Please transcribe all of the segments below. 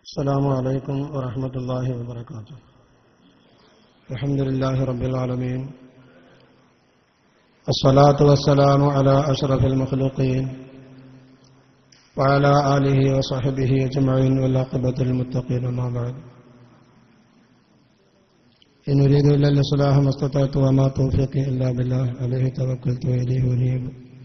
السلام عليكم ورحمة الله وبركاته الحمد لله رب العالمين الصلاة والسلام على أشرف المخلوقين وعلى آله وصحبه أجمعين والعاقبة للمتقين ما بعد إن أريد إلا الإصلاح ما استطعت وما توفيقي إلا بالله عليه توكلت وإليه أنيب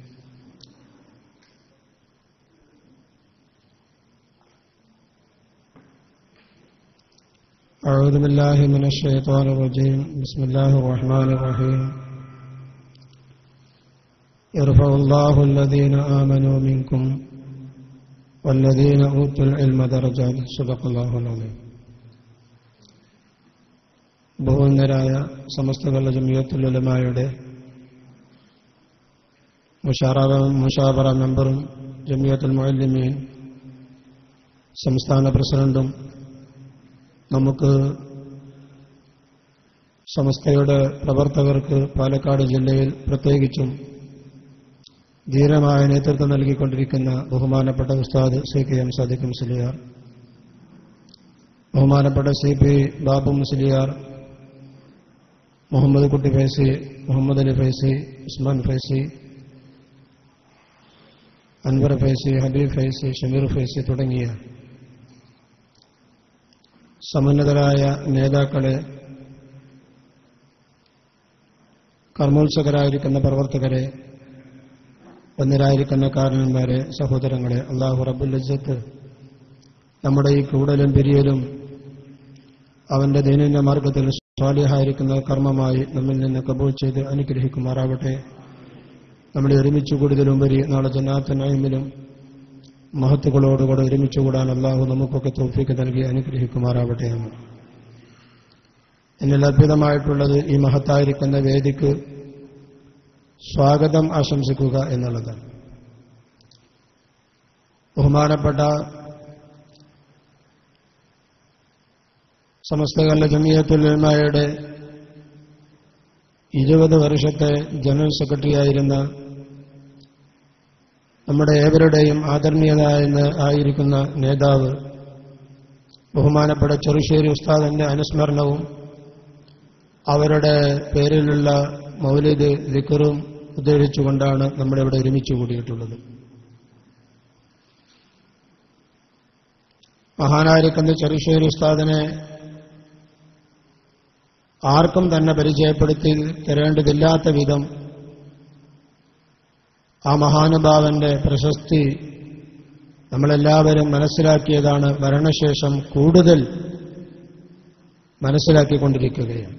أعوذ بالله من الشيطان الرجيم بسم الله الرحمن الرحيم يرفع الله الذين آمنوا منكم والذين أوتوا العلم درجات صدق الله العظيم ബഹുന്നരായ സമസ്തകളുടെ ജമിയത്തുലമായുടെ മുഷാബറ മെമ്പറും ജമിയത്തുൽ മുഅല്ലിമീൻ സംസ്ഥാന പ്രസിഡന്റും നമുക്ക് സംസ്ഥയുടെ പ്രവർത്തകർക്ക് പാലക്കാട് ജില്ലയിൽ പ്രത്യേകിച്ചും ധീരമായ നേതൃത്വം നൽകിക്കൊണ്ടിരിക്കുന്ന ബഹുമാനപ്പെട്ട ഉസ്താദ് C K M Sadiq Musliyar ബഹുമാനപ്പെട്ട സി പി ബാബു മുസ്ലിയാർ മുഹമ്മദ് കുട്ടി ഫൈസി മുഹമ്മദ് അലി ഫൈസി ഉസ്മാൻ ഫൈസി അൻവർ ഫൈസി ഹബീബ് ഫൈസി ഷമീർ ഫൈസി തുടങ്ങിയ സമുന്നതരായ നേതാക്കളെ കർമ്മോത്സകരായിരിക്കുന്ന പ്രവർത്തകരെ ഒന്നിരായിരിക്കുന്ന കാരണന്മാരെ സഹോദരങ്ങളെ അള്ളാഹു റബുൽ ഇജ്ജത്ത് നമ്മുടെ ഈ കൂടലും പിരിയലും അവന്റെ ദൈനംദിന മാർഗത്തിൽ സ്വാലിഹായിരിക്കുന്ന കർമ്മമായി നമ്മിൽ നിന്ന് കബൂൾ ചെയ്ത് അനുഗ്രഹിക്കുമാറാവട്ടെ നമ്മളെ ഒരുമിച്ച് കൂടുതലുപരി നാളെ ജന്നാത്തനായ്മിലും മഹത്തുക്കളോടുകൂടെ ഒരുമിച്ച് കൂടാൻ അള്ളാഹു നമുക്കൊക്കെ തോഫിക്ക് നൽകി അനുഗ്രഹിക്കുമാറാവട്ടെ എന്ന് എന്നിൽ അദ്ഭുതമായിട്ടുള്ളത് ഈ മഹത്തായിരിക്കുന്ന വേദിക്ക് സ്വാഗതം ആശംസിക്കുക എന്നുള്ളതാണ് ബഹുമാനപ്പെട്ട സമസ്തകല്ല ജമിയത്തുലമയുടെ ഇരുപത് വർഷത്തെ ജനറൽ സെക്രട്ടറിയായിരുന്ന നമ്മുടെ ഏവരുടെയും ആദരണീയതായെന്ന് ആയിരിക്കുന്ന നേതാവ് ബഹുമാനപ്പെട്ട ചെറുശ്ശേരി ഉസ്താദിന്റെ അനുസ്മരണവും അവരുടെ പേരിലുള്ള മൗലിദ് ലിക്കറും ഉദ്ധരിച്ചുകൊണ്ടാണ് നമ്മളിവിടെ ഒരുമിച്ച് കൂടിയിട്ടുള്ളത് മഹാനായിരിക്കുന്ന ചെറുശ്ശേരി ഉസ്താദിനെ ആർക്കും തന്നെ പരിചയപ്പെടുത്തി തരേണ്ടതില്ലാത്ത വിധം ആ മഹാനുഭാവന്റെ പ്രശസ്തി നമ്മളെല്ലാവരും മനസ്സിലാക്കിയതാണ് മരണശേഷം കൂടുതൽ മനസ്സിലാക്കിക്കൊണ്ടിരിക്കുകയാണ്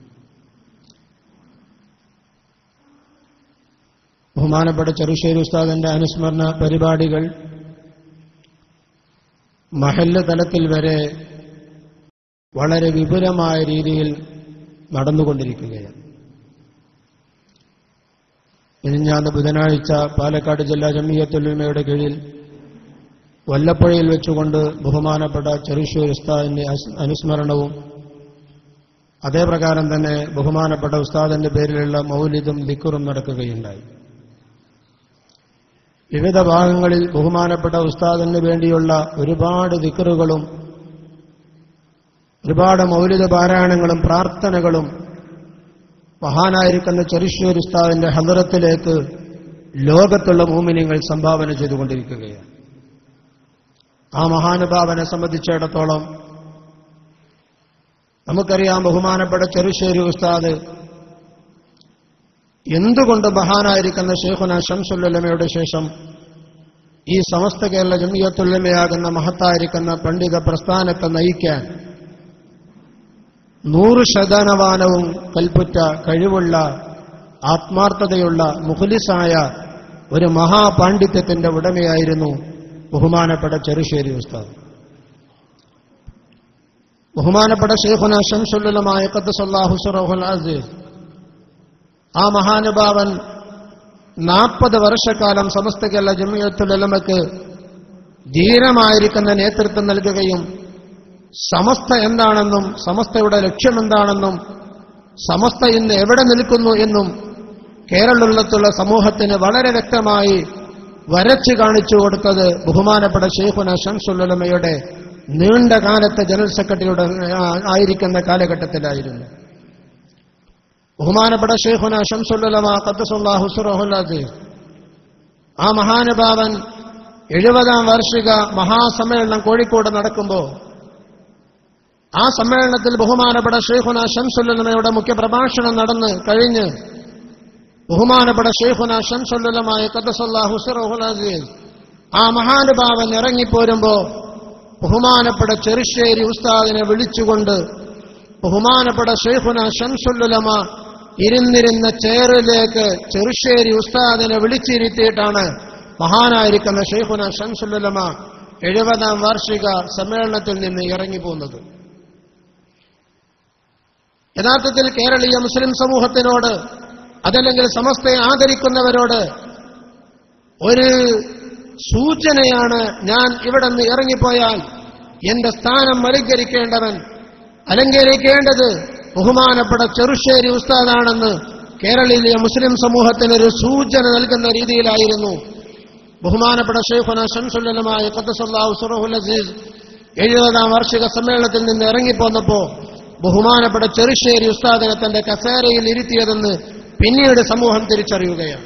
ബഹുമാനപ്പെട്ട ചെറുശ്ശേരി ഉസ്താദിന്റെ അനുസ്മരണ പരിപാടികൾ മഹല്ല് തലത്തിൽ വരെ വളരെ വിപുലമായ രീതിയിൽ നടന്നുകൊണ്ടിരിക്കുകയാണ് മിനിഞ്ഞാന്ന് ബുധനാഴ്ച പാലക്കാട് ജില്ലാ ജമിയത്തുൽമയുടെ കീഴിൽ വല്ലപ്പുഴയിൽ വെച്ചുകൊണ്ട് ബഹുമാനപ്പെട്ട ചെറുശ്ശൂർ ഉസ്താദിന്റെ അനുസ്മരണവും അതേപ്രകാരം തന്നെ ബഹുമാനപ്പെട്ട ഉസ്താദിന്റെ പേരിലുള്ള മൗലിദും ദിക്കുറും നടക്കുകയുണ്ടായി വിവിധ ഭാഗങ്ങളിൽ ബഹുമാനപ്പെട്ട ഉസ്താദിന് വേണ്ടിയുള്ള ഒരുപാട് ദിക്കറുകളും ഒരുപാട് മൗലിക പാരായണങ്ങളും പ്രാർത്ഥനകളും മഹാനായിരിക്കുന്ന ചെറുശ്ശൂർ ഉസ്താദിന്റെ ഹലറത്തിലേക്ക് ലോകത്തുള്ള മൂമിനിങ്ങൾ സംഭാവന ചെയ്തുകൊണ്ടിരിക്കുകയാണ് ആ മഹാനുഭാവനെ സംബന്ധിച്ചിടത്തോളം നമുക്കറിയാം ബഹുമാനപ്പെട്ട ചെറുശ്ശേരി ഉസ്താദ് എന്തുകൊണ്ട് മഹാനായിരിക്കുന്ന ഷെയ്ഖുന ഷംസുല്ലമയുടെ ശേഷം ഈ സമസ്ത കേരള ജമിയത്തുല്ലമയാകുന്ന മഹത്തായിരിക്കുന്ന പണ്ഡിത പ്രസ്ഥാനത്തെ നയിക്കാൻ നൂറ് ശതമാനവും കൽപ്പുറ്റ കഴിവുള്ള ആത്മാർത്ഥതയുള്ള മുഖലിസായ ഒരു മഹാപാണ്ഡിത്യത്തിന്റെ ഉടമയായിരുന്നു ബഹുമാനപ്പെട്ട ചെറുശ്ശേരി ഉസ്താദ് ബഹുമാനപ്പെട്ട ഷെയ്ഖുന ഷംസുല്ലമായ ഖദ്സല്ലാഹുസുറഹുൽ അസീസ് ആ മഹാനുഭാവൻ നാൽപ്പത് വർഷക്കാലം സമസ്ത കേരള ജമിയത്തുലമക്ക് ധീരമായിരിക്കുന്ന നേതൃത്വം നൽകുകയും സമസ്ത എന്താണെന്നും സമസ്തയുടെ ലക്ഷ്യമെന്താണെന്നും സമസ്ത ഇന്ന് എവിടെ നിൽക്കുന്നു എന്നും കേരളത്തിലുള്ള സമൂഹത്തിന് വളരെ വ്യക്തമായി വരച്ചു കാണിച്ചു കൊടുത്തത് ബഹുമാനപ്പെട്ട ഷെയ്ഖുന ഷംസുല്ലമയുടെ നീണ്ട കാലത്തെ ജനറൽ സെക്രട്ടറിയുടെ ആ- ആയിരിക്കുന്ന കാലഘട്ടത്തിലായിരുന്നു ബഹുമാനപ്പെട്ട ഷെയ്ഖുന ഷംസുല്ലമ ഖദ്ദസുല്ലാഹു സുറഹുൽ അസീസ് ആ മഹാനുഭാവൻ എഴുപതാം വാർഷിക മഹാസമ്മേളനം കോഴിക്കോട് നടക്കുമ്പോൾ ആ സമ്മേളനത്തിൽ ബഹുമാനപ്പെട്ട ഷെയ്ഖുന ഷംസുല്ലമയുടെ മുഖ്യപ്രഭാഷണം നടന്ന് കഴിഞ്ഞ് ബഹുമാനപ്പെട്ട ഷെയ്ഖുന ഷംസുല്ലമായ ഖദ്ദസുല്ലാഹു സുറഹുൽ അസീസ് ആ മഹാനുഭാവൻ ഇറങ്ങിപ്പോരുമ്പോ ബഹുമാനപ്പെട്ട ചെറുശ്ശേരി ഉസ്താദിനെ വിളിച്ചുകൊണ്ട് ബഹുമാനപ്പെട്ട ഷെയ്ഖുന ഷംസുല്ലുലമ ഇരുന്നിരുന്ന ചെയറിലേക്ക് ചെറുശ്ശേരി ഉസ്താദിനെ വിളിച്ചിരുത്തിയിട്ടാണ് മഹാനായിരിക്കുന്ന ഷെയ്ഖുന ഷംസുല്ലുലമ എഴുപതാം വാർഷിക സമ്മേളനത്തിൽ നിന്ന് ഇറങ്ങിപ്പോകുന്നത് യഥാർത്ഥത്തിൽ കേരളീയ മുസ്ലിം സമൂഹത്തിനോട് അതല്ലെങ്കിൽ സമസ്തയെ ആദരിക്കുന്നവരോട് ഒരു സൂചനയാണ് ഞാൻ ഇവിടെ നിന്ന് ഇറങ്ങിപ്പോയാൽ എന്റെ സ്ഥാനം അലങ്കരിക്കേണ്ടവൻ അലങ്കരിക്കേണ്ടത് ബഹുമാനപ്പെട്ട ചെറുശ്ശേരി ഉസ്താദാണെന്ന് കേരളീയ മുസ്ലിം സമൂഹത്തിനൊരു സൂചന നൽകുന്ന രീതിയിലായിരുന്നു ബഹുമാനപ്പെട്ട ഷെയ്ഖുന ഷംസുല്ലമായ ഖദ്ദസല്ലാഹു സുറഹുൽ അസീസ് എഴുപതാം വാർഷിക സമ്മേളനത്തിൽ നിന്ന് ഇറങ്ങിപ്പോന്നപ്പോ ബഹുമാനപ്പെട്ട ചെറുശ്ശേരി ഉസ്താദിനെ തന്റെ കസേരയിൽ ഇരുത്തിയതെന്ന് പിന്നീട് സമൂഹം തിരിച്ചറിയുകയാണ്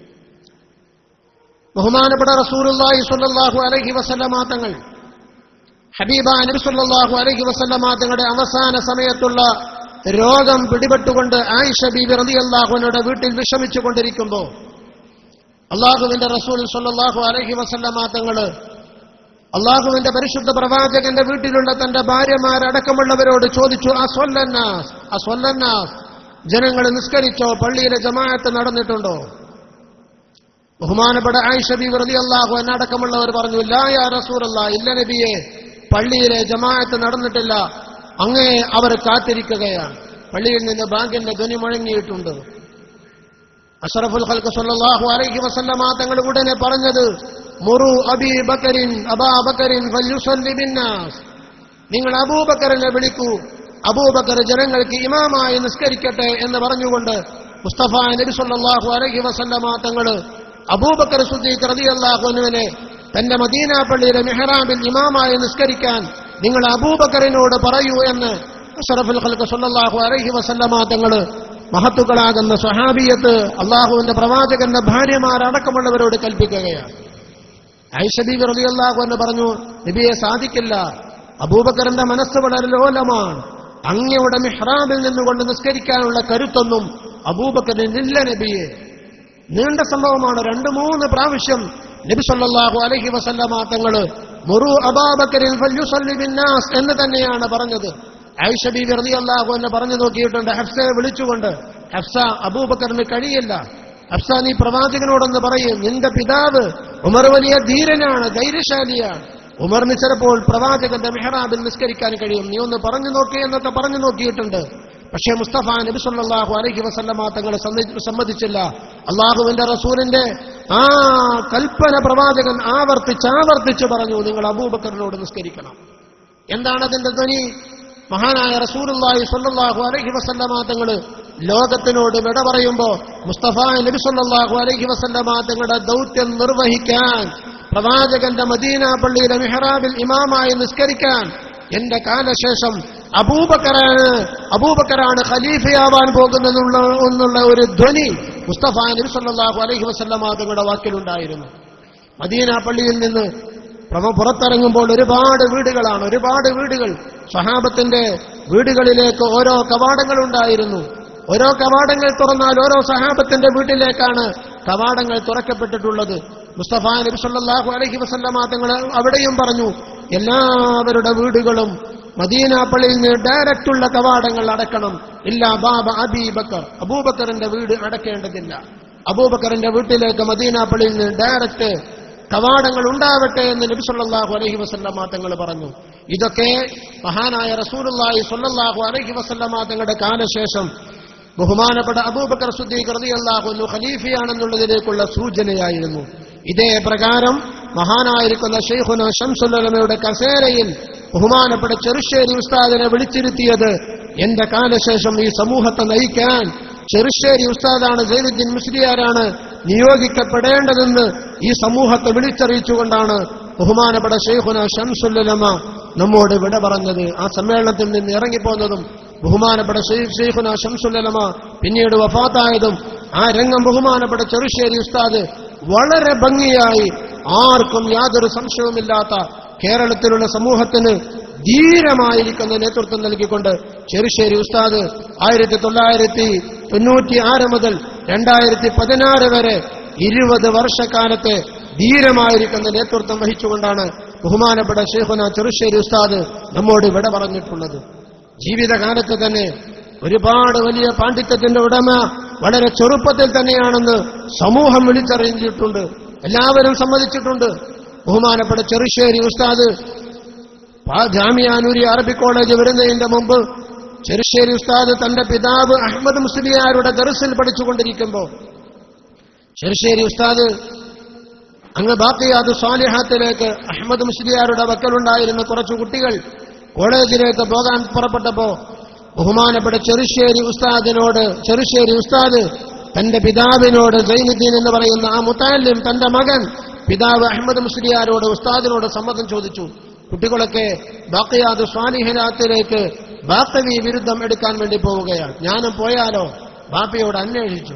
ബഹുമാനപ്പെട്ട റസൂലുള്ളാഹി സ്വല്ലല്ലാഹു അലൈഹി വസല്ലമ തങ്ങൾ ഹബീബ നബി സല്ലല്ലാഹു അലൈഹി വസല്ലമ തങ്ങളുടെ അവസാന സമയത്തുള്ള രോഗം പിടിപെട്ടുകൊണ്ട് ആയിഷ ബീബി റളിയല്ലാഹുവിനുടെ വീട്ടിൽ വിഷമിച്ചു കൊണ്ടിരിക്കുമ്പോൾ അള്ളാഹുവിന്റെ റസൂൽ സല്ലല്ലാഹു അലൈഹി വസല്ലമ തങ്ങള് അള്ളാഹുവിന്റെ പരിശുദ്ധ പ്രവാചകന്റെ വീട്ടിലുള്ള തന്റെ ഭാര്യമാരടക്കമുള്ളവരോട് ചോദിച്ചു അസ്വല്ലന്നാസ് അസ്വല്ലന്നാസ് ജനങ്ങൾ നിസ്കരിച്ചോ പള്ളിയിലെ ജമാഅത്ത് നടന്നിട്ടുണ്ടോ ബഹുമാനപ്പെട്ട ആയിഷ ബി വെറുതെ അള്ളാഹു എന്നടക്കമുള്ളവർ പറഞ്ഞു ലാ യാ റസൂലല്ലാ ഇല്ല നബിയെ പള്ളിയിലെ ജമാഅത്ത് നടന്നിട്ടില്ല അങ്ങേ അവർ കാത്തിരിക്കുകയാണ് പള്ളിയിൽ നിന്ന് ബാങ്കിന്റെ ധ്വനി മുഴങ്ങിയിട്ടുണ്ട് അഷറഫുൽ ഖൽക്ക് സല്ലല്ലാഹു അലൈഹി വസല്ലമ തങ്ങൾ ഉടനെ പറഞ്ഞത് മുറു അബി ബക്കറിൻ അബാ ബക്കറിൻ ഫല്യുസല്ലി ബിന്നാസ് നിങ്ങൾ അബൂബക്കറിനെ വിളിക്കൂ അബൂബക്കർ ജനങ്ങൾക്ക് ഇമാമായി നിസ്കരിക്കട്ടെ എന്ന് പറഞ്ഞുകൊണ്ട് മുസ്തഫ നബി സല്ലല്ലാഹു അലൈഹി വസല്ലമ തങ്ങൾ അബൂബക്കർ സുദ്ദീഖ് റളിയല്ലാഹുവിനെ തന്റെ മദീന പള്ളിയിലെ മെഹ്റാബിൽ ഇമാമായി നിസ്കരിക്കാൻ നിങ്ങൾ അബൂബക്കറിനോട് പറയൂ എന്ന് അഷറഫുൽ ഖൽക്ക് സല്ലല്ലാഹു അലൈഹി വസല്ലമ തങ്ങൾ മഹത്തുക്കളാകുന്ന സ്വഹാബിയത്ത് അള്ളാഹുവിന്റെ പ്രവാചകന്റെ ഭാര്യമാരടക്കമുള്ളവരോട് കൽപ്പിക്കുകയാണ് ഐഷബീബി റളിയല്ലാഹു എന്ന് പറഞ്ഞു നബിയെ സാധിക്കില്ല അബൂബക്കറിന്റെ മനസ്സ് വളരെ ലോലമാണ് അങ്ങയുടെ മിഹ്റാബിൽ നിന്നുകൊണ്ട് നിസ്കരിക്കാനുള്ള കരുത്തൊന്നും അബൂബക്കറിനില്ല നബിയെ നീണ്ട സംഭവമാണ് രണ്ടു മൂന്ന് പ്രാവശ്യം നബി സല്ലല്ലാഹു അലൈഹി വസല്ലമ തങ്ങള് മുറു അബാബക്കരിൻ ഫല്യുസല്ലി ബിന്നാസ് എന്ന് തന്നെയാണ് പറഞ്ഞത് ആയിഷ ബീബി റളിയല്ലാഹു എന്ന് പറഞ്ഞു നോക്കിയിട്ടുണ്ട് ഹഫ്സയെ വിളിച്ചുകൊണ്ട് ഹഫ്സ അബൂബക്കറിന് കഴിയില്ല ഹഫ്സ നീ പ്രവാചകനോടൊന്ന് പറയും നിന്റെ പിതാവ് ഉമർ വലിയ ധീരനാണ് ധൈര്യശാലിയാണ് ഉമറിന് ചിലപ്പോൾ പ്രവാചകന്റെ മെഹ്റാബിൽ നിസ്കരിക്കാൻ കഴിയും നീ ഒന്ന് പറഞ്ഞു നോക്കി എന്നൊക്കെ പറഞ്ഞു നോക്കിയിട്ടുണ്ട് പക്ഷേ മുസ്തഫ നബി സല്ലല്ലാഹു അലൈഹി വസല്ലമ തങ്ങൾ സമ്മതി- സമ്മതിച്ചില്ല അള്ളാഹുവിന്റെ റസൂലിന്റെ ആ കൽപ്പന പ്രവാചകൻ ആവർത്തിച്ച് ആവർത്തിച്ച് പറഞ്ഞു നിങ്ങൾ അബൂബക്കറിനോട് നിസ്കരിക്കണം എന്താണ് അതിന്റെ ധ്വനി മഹാനായ റസൂലുള്ളാഹി സ്വല്ലല്ലാഹു അലൈഹി വസല്ലമ തങ്ങൾ ലോകത്തിനോട് വിട പറയുമ്പോൾ മുസ്തഫ നബി സല്ലല്ലാഹു അലൈഹി വസല്ലമ തങ്ങളുടെ ദൗത്യം നിർവഹിക്കാൻ പ്രവാചകന്റെ മദീന പള്ളിയിലെ മെഹ്റാബിൽ ഇമാമായി നിസ്കരിക്കാൻ എന്റെ കാലശേഷം അബൂബക്കറാണ് അബൂബക്കറാണ് ഖലീഫയാവാൻ പോകുന്നതെന്നുള്ള എന്നുള്ള ഒരു ധ്വനി മുസ്തഫ നബി സല്ലല്ലാഹു അലൈഹി വസല്ലമ തങ്ങളുടെ വാക്കിലുണ്ടായിരുന്നു മദീന പള്ളിയിൽ നിന്ന് പ്രഭ പുറത്തിറങ്ങുമ്പോൾ ഒരുപാട് വീടുകളാണ് ഒരുപാട് വീടുകൾ സഹാബത്തിന്റെ വീടുകളിലേക്ക് ഓരോ കവാടങ്ങളുണ്ടായിരുന്നു ഓരോ കവാടങ്ങൾ തുറന്നാൽ ഓരോ സഹാബത്തിന്റെ വീട്ടിലേക്കാണ് കവാടങ്ങൾ തുറക്കപ്പെട്ടിട്ടുള്ളത് മുസ്തഫ നബി സല്ലല്ലാഹു അലൈഹി വസല്ലമ തങ്ങൾ അവിടെയും പറഞ്ഞു എല്ലാവരുടെ വീടുകളും മദീന പള്ളിയിൽ നിന്ന് ഡയറക്റ്റ് ഉള്ള കവാടങ്ങൾ അടക്കണം ഇല്ല ബാബ അബീബക്കർ അബൂബക്കറിന്റെ വീട് അടക്കേണ്ടതില്ല അബൂബക്കറിന്റെ വീട്ടിലേക്ക് മദീന പള്ളിയിൽ നിന്ന് ഡയറക്റ്റ് കവാടങ്ങൾ ഉണ്ടാവട്ടെ എന്ന് നബി സല്ലല്ലാഹു അലൈഹി വസല്ലമ തങ്ങൾ പറഞ്ഞു ഇതൊക്കെ മഹാനായ റസൂലുള്ളാഹി സ്വല്ലല്ലാഹു അലൈഹി വസല്ലമ തങ്ങളുടെ കാലശേഷം ബഹുമാനപ്പെട്ട അബൂബക്കർ സുദ്ദീഖ് റളിയല്ലാഹു അൻഹു ഖലീഫയാണെന്നുള്ളതിലേക്കുള്ള സൂചനയായിരുന്നു ഇതേ പ്രകാരം മഹാനായിരിക്കുന്ന ഷെയ്ഖുന ഷംസുല്ലമയുടെ കസേരയിൽ ബഹുമാനപ്പെട്ട ചെറുശ്ശേരി ഉസ്താദിനെ വിളിച്ചിരുത്തിയത് എന്റെ കാലശേഷം ഈ സമൂഹത്തെ നയിക്കാൻ ചെറുശ്ശേരി ഉസ്താദാണ് സൈനുദ്ദീൻ മുസ്ലിയാരാണ് നിയോഗിക്കപ്പെടേണ്ടതെന്ന് ഈ സമൂഹത്തെ വിളിച്ചറിയിച്ചുകൊണ്ടാണ് ബഹുമാനപ്പെട്ട ഷെയ്ഖുന ഷംസുല്ലമ നമ്മോട് വിട പറഞ്ഞത് ആ സമ്മേളനത്തിൽ നിന്ന് ഇറങ്ങിപ്പോന്നതും ബഹുമാനപ്പെട്ട ഷെയ്ഖുന ഷംസുലമ പിന്നീട് വഫാത്തായതും ആ രംഗം ബഹുമാനപ്പെട്ട ചെറുശ്ശേരി ഉസ്താദ് വളരെ ഭംഗിയായി ആർക്കും യാതൊരു സംശയവുമില്ലാത്ത കേരളത്തിലുള്ള സമൂഹത്തിന് ധീരമായിരിക്കുന്ന നേതൃത്വം നൽകിക്കൊണ്ട് ചെറുശ്ശേരി ഉസ്താദ് ആയിരത്തി തൊള്ളായിരത്തി തൊണ്ണൂറ്റി ആറ് മുതൽ രണ്ടായിരത്തി പതിനാറ് വരെ ഇരുപത് വർഷക്കാലത്തെ ധീരമായിരിക്കുന്ന നേതൃത്വം വഹിച്ചുകൊണ്ടാണ് ബഹുമാനപ്പെട്ട ഷെയ്ഖുന ചെറുശ്ശേരി ഉസ്താദ് നമ്മോട് വിട പറഞ്ഞിട്ടുള്ളത് ജീവിതകാലത്ത് തന്നെ ഒരുപാട് വലിയ പാണ്ഡിത്യത്തിന്റെ ഉടമ വളരെ ചെറുപ്പത്തിൽ തന്നെയാണെന്ന് സമൂഹം വിളിച്ചറിഞ്ഞിട്ടുണ്ട് എല്ലാവരും സമ്മതിച്ചിട്ടുണ്ട് ബഹുമാനപ്പെട്ട ചെറുശ്ശേരി ഉസ്താദ് പാ- ജാമിയ നൂരി അറബി കോളേജ് വരുന്നതിന്റെ മുമ്പ് ചെറുശ്ശേരി ഉസ്താദ് തന്റെ പിതാവ് അഹമ്മദ് മുസ്ലിയാരുടെ ദർസിൽ പഠിച്ചുകൊണ്ടിരിക്കുമ്പോൾ ചെറുശ്ശേരി ഉസ്താദ് അങ്ങ് ബാക്കിയാത് സ്വാലിഹാത്തിലേക്ക് അഹമ്മദ് മുസ്ലിയാരുടെ വക്കലുണ്ടായിരുന്ന കുറച്ചു കുട്ടികൾ കോളേജിലേക്ക് പോകാൻ പുറപ്പെട്ടപ്പോ ബഹുമാനപ്പെട്ട ചെറുശ്ശേരി ഉസ്താദിനോട് ചെറുശ്ശേരി ഉസ്താദ് തന്റെ പിതാവിനോട് സൈനുദ്ദീൻ എന്ന് പറയുന്ന ആ മുത്താലിം തന്റെ മകൻ പിതാവ് അഹമ്മദ് മുസ്ലിയാരോട് ഉസ്താദിനോട് സമ്മതം ചോദിച്ചു കുട്ടികളൊക്കെ ബാക്കിയാത് സ്വാലിഹനാത്തിലേക്ക് ബാക്കവി വിരുദ്ധം എടുക്കാൻ വേണ്ടി പോവുകയാണ് ഞാനും പോയാലോ ബാപ്പയോട് അന്വേഷിച്ചു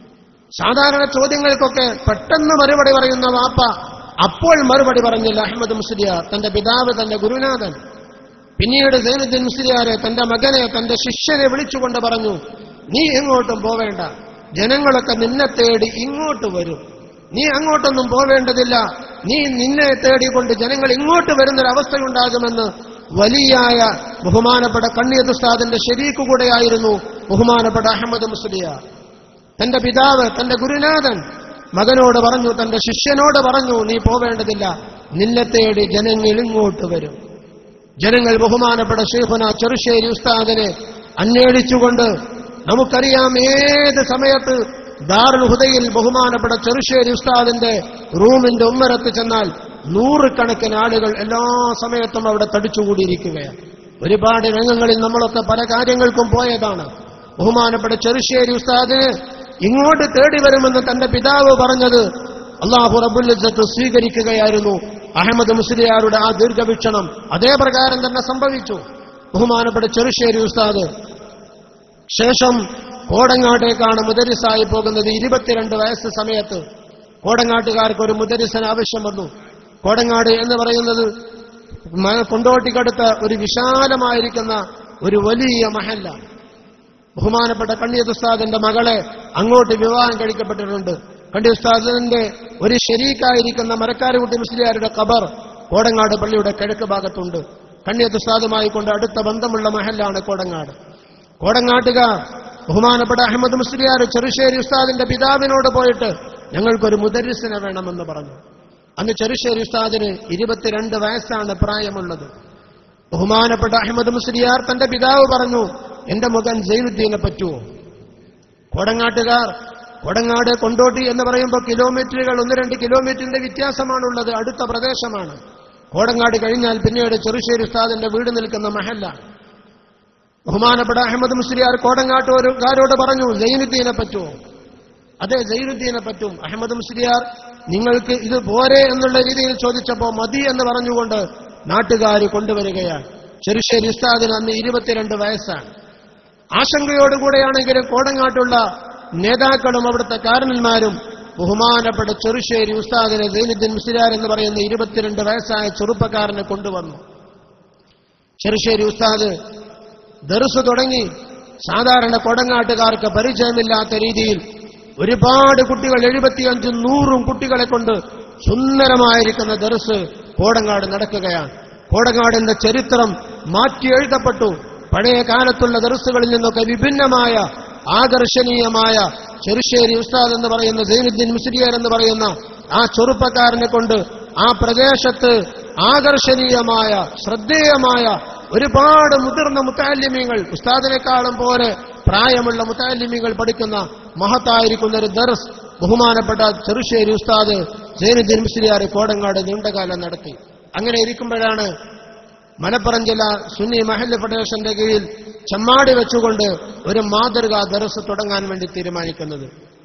സാധാരണ ചോദ്യങ്ങൾക്കൊക്കെ പെട്ടെന്ന് മറുപടി പറയുന്ന വാപ്പ അപ്പോൾ മറുപടി പറഞ്ഞില്ല അഹമ്മദ് മുസ്ലിയാർ തന്റെ പിതാവ് തന്റെ ഗുരുനാഥൻ പിന്നീട് സൈനുദ്ദീൻ മുസ്ലിയാരെ തന്റെ മകനെ തന്റെ ശിഷ്യനെ വിളിച്ചുകൊണ്ട് പറഞ്ഞു നീ എങ്ങോട്ടും പോവേണ്ട ജനങ്ങളൊക്കെ നിന്നെ തേടി ഇങ്ങോട്ട് വരും നീ അങ്ങോട്ടൊന്നും പോവേണ്ടതില്ല നീ നിന്നെ തേടിക്കൊണ്ട് ജനങ്ങൾ ഇങ്ങോട്ട് വരുന്നൊരവസ്ഥയുണ്ടാകുമെന്ന് വലിയായ ബഹുമാനപ്പെട്ട കണ്ണിയത്ത് ഉസ്താദിന്റെ ശരീക്ക് കൂടെയായിരുന്നു ബഹുമാനപ്പെട്ട അഹമ്മദ് മുസ്ലിയാർ തന്റെ പിതാവ് തന്റെ ഗുരുനാഥൻ മകനോട് പറഞ്ഞു തന്റെ ശിഷ്യനോട് പറഞ്ഞു നീ പോവേണ്ടതില്ല നിന്നെ തേടി ജനങ്ങൾ ഇങ്ങോട്ട് വരും ജനങ്ങൾ ബഹുമാനപ്പെട്ട ഷെയ്ഖുന ചെറുശ്ശേരി ഉസ്താദിനെ അന്വേഷിച്ചുകൊണ്ട് നമുക്കറിയാം ഏത് സമയത്ത് ദാറുൽ ഹുദയിൽ ബഹുമാനപ്പെട്ട ചെറുശ്ശേരി ഉസ്താദിന്റെ റൂമിന്റെ ഉമ്മരത്ത് ചെന്നാൽ നൂറുകണക്കിന് ആളുകൾ എല്ലാ സമയത്തും അവിടെ തടിച്ചുകൂടിയിരിക്കുകയാണ് ഒരുപാട് രംഗങ്ങളിൽ നമ്മളൊക്കെ പല കാര്യങ്ങൾക്കും പോയതാണ് ബഹുമാനപ്പെട്ട ചെറുശ്ശേരി ഉസ്താദിന് ഇങ്ങോട്ട് തേടി വരുമെന്ന് തന്റെ പിതാവ് പറഞ്ഞത് അള്ളാഹു റബുല്ലത്ത് സ്വീകരിക്കുകയായിരുന്നു അഹമ്മദ് മുസ്ലിയാരുടെ ആ ദീർഘവീക്ഷണം അതേ പ്രകാരം തന്നെ സംഭവിച്ചു ബഹുമാനപ്പെട്ട ചെറുശ്ശേരി ഉസ്താദ് ശേഷം കോടങ്ങാട്ടേക്കാണ് മുദരിസായി പോകുന്നത് ഇരുപത്തിരണ്ട് വയസ്സ് സമയത്ത് കോടങ്ങാട്ടുകാർക്ക് ഒരു മുദരിസന് ആവശ്യം വന്നു കോടങ്ങാട് എന്ന് പറയുന്നത് മ- കൊണ്ടോട്ടിക്കടുത്ത ഒരു വിശാലമായിരിക്കുന്ന ഒരു വലിയ മഹല്ല ബഹുമാനപ്പെട്ട കണ്ണിയത്ത് ഉസ്താദിന്റെ മകളെ അങ്ങോട്ട് വിവാഹം കഴിക്കപ്പെട്ടിട്ടുണ്ട് കണ്ടി ഉസ്താദിന്റെ ഒരു ശരീക്കായിരിക്കുന്ന മരക്കാരുകുട്ടി മുസ്ലിയാരുടെ ഖബർ കോടങ്ങാട് പള്ളിയുടെ കിഴക്ക് ഭാഗത്തുണ്ട് കണ്ണിയത്ത് ഉസ്താദുമായി കൊണ്ട് അടുത്ത ബന്ധമുള്ള മഹല്ലാണ് കോടങ്ങാട് കോടങ്ങാട്ടുകാർ ബഹുമാനപ്പെട്ട അഹമ്മദ് മുസ്ലിയാർ ചെറുശ്ശേരി ഉസ്താദിന്റെ പിതാവിനോട് പോയിട്ട് ഞങ്ങൾക്കൊരു മുദരിസിനെ വേണമെന്ന് പറഞ്ഞു അന്ന് ചെറുശ്ശേരി ഉസ്താദിന് ഇരുപത്തിരണ്ട് വയസ്സാണ് പ്രായമുള്ളത് ബഹുമാനപ്പെട്ട അഹമ്മദ് മുസ്ലിയാർ തന്റെ പിതാവ് പറഞ്ഞു എന്റെ മകൻ ജൈനുദ്ദീനെ പറ്റുമോ കോടങ്ങാട്ടുകാർ കോടങ്ങാട് കൊണ്ടോട്ടി എന്ന് പറയുമ്പോൾ കിലോമീറ്ററുകൾ ഒന്ന് രണ്ട് കിലോമീറ്ററിന്റെ വ്യത്യാസമാണുള്ളത് അടുത്ത പ്രദേശമാണ് കോടങ്ങാട് കഴിഞ്ഞാൽ പിന്നീട് ചെറുശ്ശേരി ഉസ്താദിന്റെ വീട് നിൽക്കുന്ന മഹല്ല ബഹുമാനപ്പെട്ട അഹമ്മദ് മുസ്ലിയാർ കോടങ്ങാട്ടുകാരോട് പറഞ്ഞു ജൈനുദ്ദീനെ പറ്റുമോ അതെ ജൈനുദ്ദീനെ പറ്റും അഹമ്മദ് മുസ്ലിയാർ നിങ്ങൾക്ക് ഇത് പോരെ എന്നുള്ള രീതിയിൽ ചോദിച്ചപ്പോ മതി എന്ന് പറഞ്ഞുകൊണ്ട് നാട്ടുകാർ കൊണ്ടുവരികയാണ് ചെറുശ്ശേരി ഉസ്താദിന് അന്ന് ഇരുപത്തിരണ്ട് വയസ്സാണ് ആശങ്കയോടുകൂടെയാണെങ്കിലും കോടങ്ങാട്ടുള്ള നേതാക്കളും അവിടുത്തെ കാരണന്മാരും ബഹുമാനപ്പെട്ട ചെറുശ്ശേരി ഉസ്താദിനെ സൈനുദ്ദീൻ മുസ്ലിയാർ എന്ന് പറയുന്ന ഇരുപത്തിരണ്ട് വയസ്സായ ചെറുപ്പക്കാരനെ കൊണ്ടുവന്നു ചെറുശ്ശേരി ഉസ്താദ് ദർസ് തുടങ്ങി സാധാരണ കൊടങ്ങാട്ടുകാർക്ക് പരിചയമില്ലാത്ത രീതിയിൽ ഒരുപാട് കുട്ടികൾ എഴുപത്തിയഞ്ചും നൂറും കുട്ടികളെ കൊണ്ട് സുന്ദരമായിരിക്കുന്ന ദർസ് കോടങ്ങാട് നടക്കുകയാണ് കോടങ്ങാടിന്റെ ചരിത്രം മാറ്റി എഴുതപ്പെട്ടു പഴയ കാലത്തുള്ള ദർസുകളിൽ നിന്നൊക്കെ വിഭിന്നമായ ആകർഷണീയമായ ചെറുശ്ശേരി ഉസ്താദ് എന്ന് പറയുന്ന സൈനുദ്ദീൻ മുസ്ലിയർ എന്ന് പറയുന്ന ആ ചെറുപ്പക്കാരനെ കൊണ്ട് ആ പ്രദേശത്ത് ആകർഷണീയമായ ശ്രദ്ധേയമായ ഒരുപാട് മുതിർന്ന മുത്താലിമ്യങ്ങൾ ഉസ്താദിനെക്കാളും പോലെ പ്രായമുള്ള മുത്താലിമ്യങ്ങൾ പഠിക്കുന്ന മഹത്തായിരിക്കുന്ന ഒരു ദർസ് ബഹുമാനപ്പെട്ട ചെറുശ്ശേരി ഉസ്താദ് സൈനുദ്ദീൻ മുസ്ലിയാർ കോടങ്ങാട് നീണ്ടകാലം നടത്തി അങ്ങനെ ഇരിക്കുമ്പോഴാണ് മലപ്പുറം ജില്ല സുന്നി മഹല്ല് ഫെഡറേഷന്റെ കീഴിൽ ചെമ്മാടി വെച്ചുകൊണ്ട് ഒരു മാതൃകാ ദർസ് തുടങ്ങാൻ വേണ്ടി തീരുമാനിക്കുന്നത്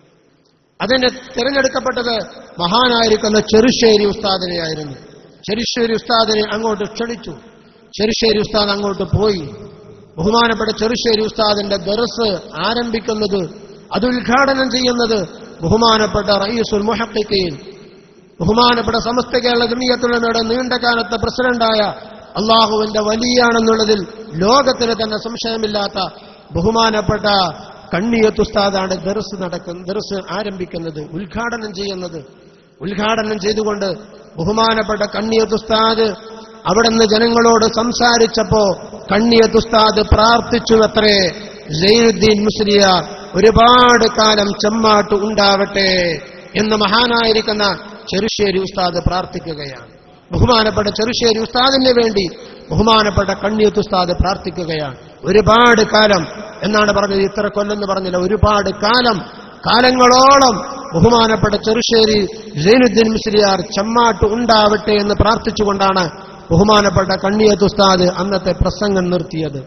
അതിന് തിരഞ്ഞെടുക്കപ്പെട്ടത് മഹാനായിരിക്കുന്ന ചെറുശ്ശേരി ഉസ്താദിനെയായിരുന്നു ചെറുശ്ശേരി ഉസ്താദിനെ അങ്ങോട്ട് ക്ഷണിച്ചു ചെറുശ്ശേരി ഉസ്താദ് അങ്ങോട്ട് പോയി ബഹുമാനപ്പെട്ട ചെറുശ്ശേരി ഉസ്താദിന്റെ ദർസ് ആരംഭിക്കുന്നത് അത് ഉദ്ഘാടനം ചെയ്യുന്നത് ബഹുമാനപ്പെട്ട റയീസുൽ മുഹക്കിക്കീൻ ബഹുമാനപ്പെട്ട സമസ്ത കേരള ജമീയത്തുള്ളവരുടെ നീണ്ടകാലത്തെ പ്രസിഡന്റായ അള്ളാഹുവിന്റെ വലിയാണെന്നുള്ളതിൽ ലോകത്തിന് തന്നെ സംശയമില്ലാത്ത ബഹുമാനപ്പെട്ട കണ്ണിയത്ത് ഉസ്താദാണ് ദർസ് നടക്കുന്ന ദർസ് ആരംഭിക്കുന്നത് ഉദ്ഘാടനം ചെയ്യുന്നത് ഉദ്ഘാടനം ചെയ്തുകൊണ്ട് ബഹുമാനപ്പെട്ട കണ്ണിയത്ത് ഉസ്താദ് അവിടുന്ന് ജനങ്ങളോട് സംസാരിച്ചപ്പോ കണ്ണിയത്ത് ഉസ്താദ് പ്രാർത്ഥിച്ചു അത്രേ സൈനുദ്ദീൻ മുസ്ലിയാർ ഒരുപാട് കാലം ചെമ്മാട്ട് ഉണ്ടാവട്ടെ എന്ന് മഹാനായിരിക്കുന്ന ചെറുശ്ശേരി ഉസ്താദ് പ്രാർത്ഥിക്കുകയാണ് ബഹുമാനപ്പെട്ട ചെറുശ്ശേരി ഉസ്താദിന് വേണ്ടി ബഹുമാനപ്പെട്ട കണ്ണിയത്ത് ഉസ്താദ് പ്രാർത്ഥിക്കുകയാണ് ഒരുപാട് കാലം എന്നാണ് പറഞ്ഞത് ഇത്ര കൊല്ലെന്ന് പറഞ്ഞില്ല ഒരുപാട് കാലം കാലങ്ങളോളം ബഹുമാനപ്പെട്ട ചെറുശ്ശേരി സൈനുദ്ദീൻ മുസ്ലിയാർ ചെമ്മാട്ട് ഉണ്ടാവട്ടെ എന്ന് പ്രാർത്ഥിച്ചുകൊണ്ടാണ് ബഹുമാനപ്പെട്ട കണ്ണിയത്ത് ഉസ്താദ് അന്നത്തെ പ്രസംഗം നിർത്തിയത്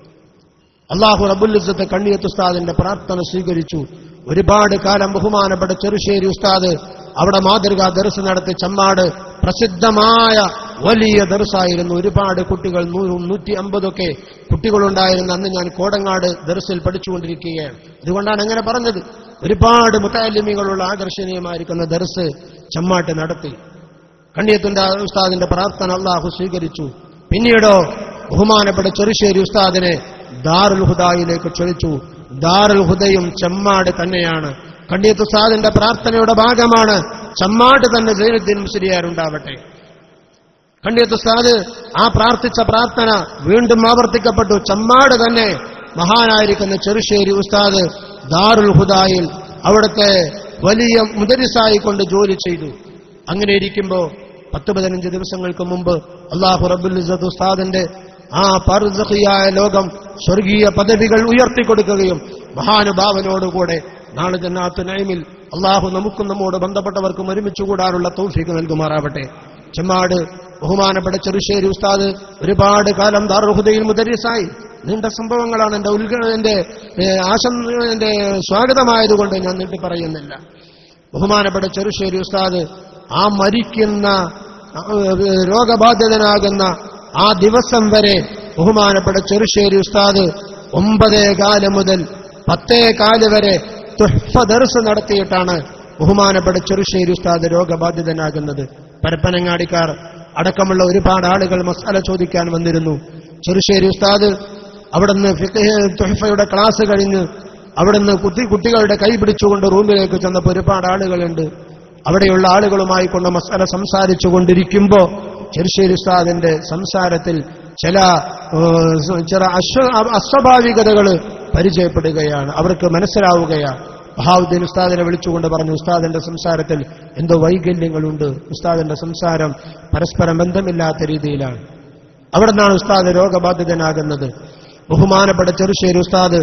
അള്ളാഹു റബുല്ലിസത്ത് കണ്ണിയത്ത് ഉസ്താദിന്റെ പ്രാർത്ഥന സ്വീകരിച്ചു ഒരുപാട് കാലം ബഹുമാനപ്പെട്ട ചെറുശ്ശേരി ഉസ്താദ് അവിടെ മാതൃകാ ദർസ് നടത്തി ചമ്മാട് പ്രസിദ്ധമായ വലിയ ദർസായിരുന്നു ഒരുപാട് കുട്ടികൾ നൂറും നൂറ്റി അമ്പതൊക്കെ കുട്ടികളുണ്ടായിരുന്ന അന്ന് ഞാൻ കോടങ്ങാട് ദർസിൽ പഠിച്ചുകൊണ്ടിരിക്കുകയാണ് അതുകൊണ്ടാണ് അങ്ങനെ പറഞ്ഞത് ഒരുപാട് മുത്താലിമികളുള്ള ആകർഷണീയമായിരിക്കുന്ന ദർസ് ചമ്മാട്ട് നടത്തി കണ്ണിയത്തിന്റെ ഉസ്താദിന്റെ പ്രാർത്ഥന അള്ളാഹു സ്വീകരിച്ചു പിന്നീടോ ബഹുമാനപ്പെട്ട ചെറുശ്ശേരി ഉസ്താദിനെ ദാറുൽ ഹുദായിലേക്ക് ക്ഷണിച്ചു ദാറുൽ ഹുദയും ചെമ്മാട് തന്നെയാണ് കണ്ണിയത്ത് ഉസ്താദിന്റെ പ്രാർത്ഥനയുടെ ഭാഗമാണ് ചെമ്മാട് തന്നെ സൈനുദ്ദീൻ മുസ്ലിയാരുണ്ടാവട്ടെ കണ്ണിയത്ത് ഉസ്താദ് ആ പ്രാർത്ഥിച്ച പ്രാർത്ഥന വീണ്ടും ആവർത്തിക്കപ്പെട്ടു ചമ്മാട് തന്നെ മഹാനായിരിക്കുന്ന ചെറുശ്ശേരി ഉസ്താദ് ദാറുൽ ഹുദായിൽ അവിടുത്തെ വലിയ മുദരിസായി കൊണ്ട് ജോലി ചെയ്തു അങ്ങനെ ഇരിക്കുമ്പോ പത്ത് പതിനഞ്ച് ദിവസങ്ങൾക്ക് മുമ്പ് അള്ളാഹു റബുൽ ഇസ്സത്ത് ഉസ്താദിന്റെ ആ പർസഖിയായ ലോകം സ്വർഗീയ പദവികൾ ഉയർത്തിക്കൊടുക്കുകയും മഹാനുഭാവനോടുകൂടെ നാളെ ജന്നാത്ത് നൈമിൽ അള്ളാഹു നമുക്കും നമ്മോട് ബന്ധപ്പെട്ടവർക്കും ഒരുമിച്ച് കൂടാനുള്ള തൗഫീക്ക് നൽകുമാറാവട്ടെ ചെമ്മാട് ബഹുമാനപ്പെട്ട ചെറുശ്ശേരി ഉസ്താദ് ഒരുപാട് കാലം ദാർഹുദയിൽ മുദരിസായി നീണ്ട സംഭവങ്ങളാണ് എന്റെ ഉദ്ഘ എന്റെ ആശം എന്റെ സ്വാഗതമായതുകൊണ്ട് ഞാൻ നീട്ടി പറയുന്നില്ല ബഹുമാനപ്പെട്ട ചെറുശ്ശേരി ഉസ്താദ് ആ മരിക്കുന്ന ആ, രോഗബാധിതനാകുന്ന ആ ദിവസം വരെ ബഹുമാനപ്പെട്ട ചെറുശ്ശേരി ഉസ്താദ് ഒമ്പതേ കാല് മുതൽ പത്തേ കാല് വരെ തുഹ്ഫ ദർസ് നടത്തിയിട്ടാണ് ബഹുമാനപ്പെട്ട ചെറുശ്ശേരി ഉസ്താദ് രോഗബാധിതനാകുന്നത് പരപ്പനങ്ങാടിക്കാർ അടക്കമുള്ള ഒരുപാട് ആളുകൾ മസാല ചോദിക്കാൻ വന്നിരുന്നു ചെറുശ്ശേരി ഉസ്താദ് അവിടുന്ന് ഫിഖ് തുഹഫയുടെ ക്ലാസ് കഴിഞ്ഞ് അവിടുന്ന് കുട്ടി കുട്ടികളുടെ കൈ പിടിച്ചുകൊണ്ട് റൂമിലേക്ക് ചെന്നപ്പോൾ ഒരുപാട് ആളുകളുണ്ട് അവിടെയുള്ള ആളുകളുമായി കൊണ്ട് മസാല സംസാരിച്ചു കൊണ്ടിരിക്കുമ്പോ ചെറുശ്ശേരി ഉസ്താദിന്റെ സംസാരത്തിൽ ചില ഏഹ്, ചില അശ്വ അസ്വാഭാവികതകൾ പരിചയപ്പെടുകയാണ് അവർക്ക് മനസ്സിലാവുകയാണ് ബഹാവുദ്ദീൻ ഉസ്താദിനെ വിളിച്ചുകൊണ്ട് പറഞ്ഞു ഉസ്താദിന്റെ സംസാരത്തിൽ എന്തോ വൈകല്യങ്ങളുണ്ട് ഉസ്താദിന്റെ സംസാരം പരസ്പരം ബന്ധമില്ലാത്ത രീതിയിലാണ് അവിടെ നിന്നാണ് ഉസ്താദ് രോഗബാധിതനാകുന്നത് ബഹുമാനപ്പെട്ട ചെറുശ്ശേരി ഉസ്താദ്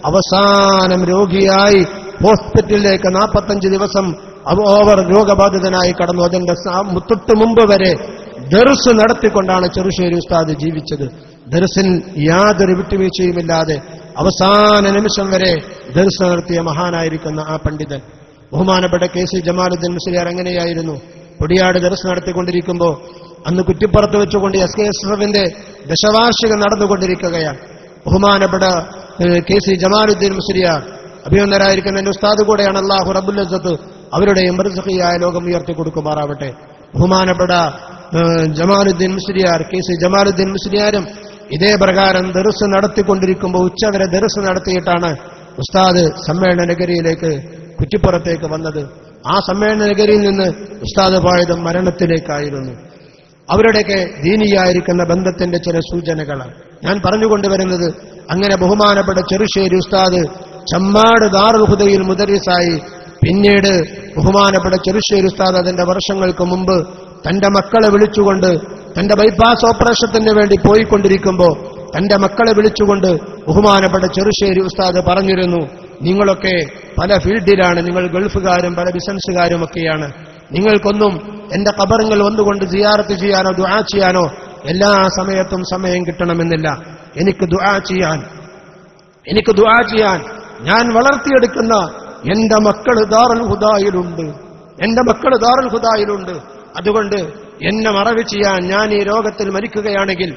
അവസാനം രോഗിയായി ഹോസ്പിറ്റലിലേക്ക് നാൽപ്പത്തഞ്ച് ദിവസം അവ- ഓവർ രോഗബാധിതനായി കടന്നു അതിന്റെ സ- തൊട്ട് മുമ്പ് വരെ ദർസ് നടത്തിക്കൊണ്ടാണ് ചെറുശ്ശേരി ഉസ്താദ് ജീവിച്ചത് ദർസിൽ യാതൊരു വിട്ടുവീഴ്ചയുമില്ലാതെ അവസാന നിമിഷം വരെ ദർസ് നടത്തിയ മഹാനായിരിക്കുന്ന ആ പണ്ഡിതൻ ബഹുമാനപ്പെട്ട കെ സി ജമാലുദ്ദീൻ മുസ്ലിയാർ എങ്ങനെയായിരുന്നു പൊടിയാട് ദർസ് നടത്തിക്കൊണ്ടിരിക്കുമ്പോൾ അന്ന് കുറ്റിപ്പുറത്ത് വെച്ചുകൊണ്ട് എസ് കെ എസ് എഫിന്റെ ദശവാർഷികം നടന്നുകൊണ്ടിരിക്കുകയാണ് ബഹുമാനപ്പെട്ട ഏഹ്, കെ സി ജമാലുദ്ദീൻ മുസ്ലിയാർ അഭിനന്ദരായിരിക്കുന്ന എന്റെ ഉസ്താദ് കൂടെയാണ് അള്ളാഹു റബുല്ലത്ത് അവരുടെ എമർസഖിയായ ലോകം ഉയർത്തി കൊടുക്കുമാറാവട്ടെ ബഹുമാനപ്പെട്ട ഏഹ്, ജമാലുദ്ദീൻ മുസ്ലിയാർ കെ സി ജമാലുദ്ദീൻ മുസ്ലിയാരും ഇതേ പ്രകാരം ദർസ് നടത്തിക്കൊണ്ടിരിക്കുമ്പോൾ ഉച്ചവരെ ദർസ് നടത്തിയിട്ടാണ് ഉസ്താദ് സമ്മേളന നഗരിയിലേക്ക് കുറ്റിപ്പുറത്തേക്ക് വന്നത് ആ സമ്മേളന നഗരിയിൽ നിന്ന് ഉസ്താദ് പോയത് മരണത്തിലേക്കായിരുന്നു അവരുടെയൊക്കെ ദീനിയായിരിക്കുന്ന ബന്ധത്തിന്റെ ചില സൂചനകളാണ് ഞാൻ പറഞ്ഞുകൊണ്ടുവരുന്നത് അങ്ങനെ ബഹുമാനപ്പെട്ട ചെറുശ്ശേരി ഉസ്താദ് ചമ്മാട് ദാറുൽ ഹുദയിൽ മുദരിസായി പിന്നീട് ബഹുമാനപ്പെട്ട ചെറുശ്ശേരി ഉസ്താദ് അതിന്റെ വർഷങ്ങൾക്ക് മുമ്പ് തന്റെ മക്കളെ വിളിച്ചുകൊണ്ട് തന്റെ ബൈപ്പാസ് ഓപ്പറേഷത്തിന് വേണ്ടി പോയിക്കൊണ്ടിരിക്കുമ്പോൾ തന്റെ മക്കളെ വിളിച്ചുകൊണ്ട് ബഹുമാനപ്പെട്ട ചെറുശ്ശേരി ഉസ്താദ് പറഞ്ഞിരുന്നു നിങ്ങളൊക്കെ പല ഫീൽഡിലാണ് നിങ്ങൾ ഗൾഫുകാരും പല ബിസിനസ്സുകാരും ഒക്കെയാണ് നിങ്ങൾക്കൊന്നും എന്റെ കബറുകൾ വന്നുകൊണ്ട് സിയാറത്ത് ചെയ്യാനോ ദുആ ചെയ്യാനോ എല്ലാ സമയത്തും സമയം കിട്ടണമെന്നില്ല എനിക്ക് ദുആ ചെയ്യാൻ എനിക്ക് ദുആ ചെയ്യാൻ ഞാൻ വളർത്തിയെടുക്കുന്ന എന്റെ മക്കൾ ദാറുൽ ഹുദായിലുണ്ട് എന്റെ മക്കൾ ദാറുൽ ഹുദായിലുണ്ട് അതുകൊണ്ട് എന്നെ മറവ് ചെയ്യാൻ ഞാൻ ഈ രോഗത്തിൽ മരിക്കുകയാണെങ്കിൽ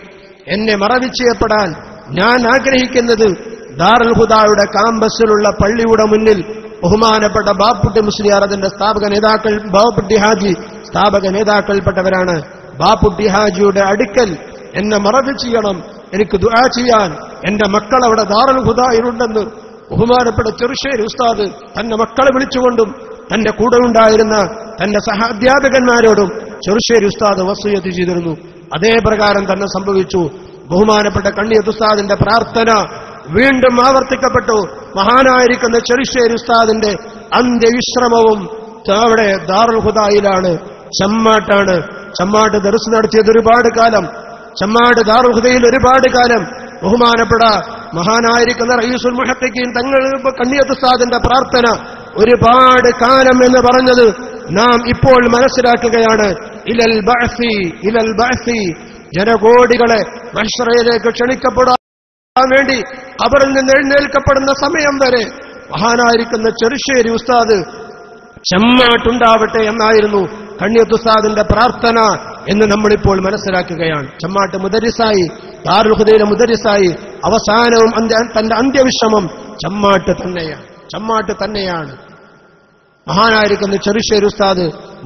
എന്നെ മറവിച്ച് ചെയ്യപ്പെടാൻ ഞാൻ ആഗ്രഹിക്കുന്നത് ദാറുൽ ഹുദായുടെ കാമ്പസിലുള്ള പള്ളിയുടെ മുന്നിൽ ബഹുമാനപ്പെട്ട ബാപ്പുട്ടി മുസ്ലിയാർ അതിന്റെ സ്ഥാപക നേതാക്കൾ ബാപ്പുട്ടി ഹാജി സ്ഥാപക നേതാക്കൾപ്പെട്ടവരാണ് ബാപ്പുട്ടി ഹാജിയുടെ അടുക്കൽ എന്നെ മറവ് ചെയ്യണം എനിക്ക് ദുആ ചെയ്യാൻ എന്റെ മക്കൾ അവിടെ ദാറുൽ ഹുദായിലുണ്ടെന്ന് ബഹുമാനപ്പെട്ട ചെറുശ്ശേരി ഉസ്താദ് തന്റെ മക്കളെ വിളിച്ചുകൊണ്ടും തന്റെ കൂടെ ഉണ്ടായിരുന്ന തന്റെ സഹാധ്യാപകന്മാരോടും ചെറുശ്ശേരി ഉസ്താദ് വസൂയത്ത് ചെയ്തിരുന്നു അതേ പ്രകാരം തന്നെ സംഭവിച്ചു ബഹുമാനപ്പെട്ട കണ്ണിയത്ത് ഉസ്താദിന്റെ പ്രാർത്ഥന വീണ്ടും ആവർത്തിക്കപ്പെട്ടു മഹാനായിരിക്കുന്ന ചെറുശ്ശേരി ഉസ്താദിന്റെ അന്ത്യവിശ്രമവും അവിടെ ദാറുൽ ഹുദായിലാണ് ചമ്മാട്ടാണ് ചമ്മാട്ട് ദർസ് നടത്തിയത് ഒരുപാട് കാലം ചമ്മാട് ദാറുൽ ഹുദയിൽ ഒരുപാട് കാലം ബഹുമാനപ്പെട്ട മഹാനായിരിക്കുന്ന റയീസുൽ മുഹത്തക്കീൻ തങ്ങൾ കണ്ണിയത്ത് ഉസ്താദിന്റെ പ്രാർത്ഥന ഒരുപാട് കാലം എന്ന് പറഞ്ഞത് നാം ഇപ്പോൾ മനസ്സിലാക്കുകയാണ് ഇലൽ ബഅസി ഇലൽ ബഅസി ജനകോടികളെ മഹ്ശറയിലേക്ക് ക്ഷണിക്കപ്പെടാൻ വേണ്ടി അവരിൽ നിന്ന് എഴുന്നേൽക്കപ്പെടുന്ന സമയം വരെ മഹാനായിരിക്കുന്ന ചെറുശ്ശേരി ഉസ്താദ് ചെമ്മാട്ടുണ്ടാവട്ടെ എന്നായിരുന്നു കണ്ണിയത്ത് ഉസ്താദിന്റെ പ്രാർത്ഥന എന്ന് നമ്മളിപ്പോൾ മനസ്സിലാക്കുകയാണ് ചെമ്മാട്ട് മുദരിസായി ദാറുൽ ഹുദയിലെ മുദരിസായി അവസാനവും അന്ത്യ തന്റെ അന്ത്യവിശ്രമം ചെമ്മാട്ട് തന്നെയാണ് ചെമ്മാട്ട് തന്നെയാണ് മഹാനായിരിക്കുന്ന ചെറുശ്ശേരി ഉസ്താദ്